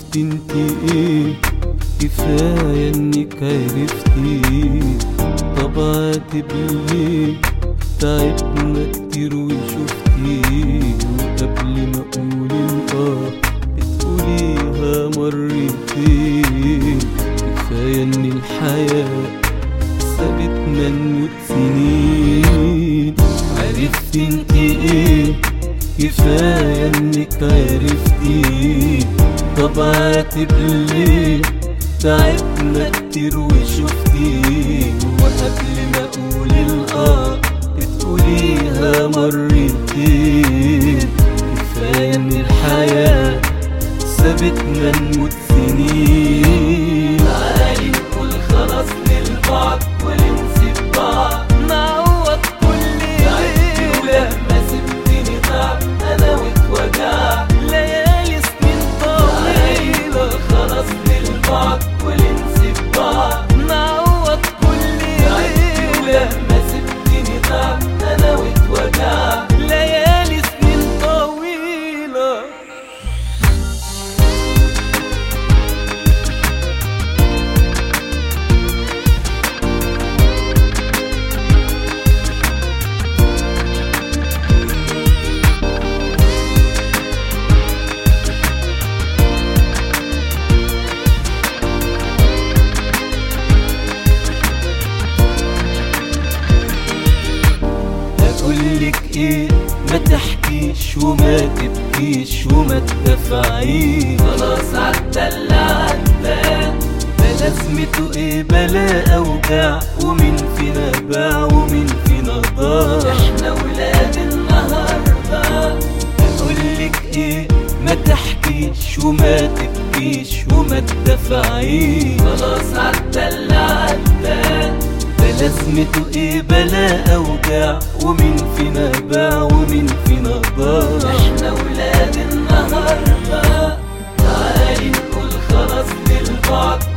عرفت انت ايه كفاية انك عرفتي طبعت بليه تعبنا كتير وشفتي وقبل ما اقول الاه بتقوليها مرتين كفاية ان الحياة سابتنا نموت سنين عرفت انت ايه كفاية انك عرفتي طبعت بليه تعبنا كتير وشفتي وقبل ما اقول الاه بتقوليها مرتين كفاية ان الحياة سابتنا نموت سنين تعالي نقول خلاص للبعض وننسى بعض نعوض كل تعبت ولما سبتني ضاع انا واتوجع ليالي سنين طويلة خلاص للبعض وننسى بعض نعوض كل تعبت ولما سبتني ضاع انا واتوجع ليالي سنين طويلة اقولك ايه ما تحكيش وما تبكيش وما تدفعيش خلاص عدى اللي عدى ده لازمته ايه بلا اوجاع ومين فينا باع ومين فينا ضاع احنا ولاد النهارده اقولك ايه ما تحكيش وما تبكيش وما تدفعيش خلاص عدى اللي عدى ده لازمته ايه بلا اوجاع ومين فينا باع ومين فينا ضاع احنا ولاد النهارده تعالي نقول خلاص للبعض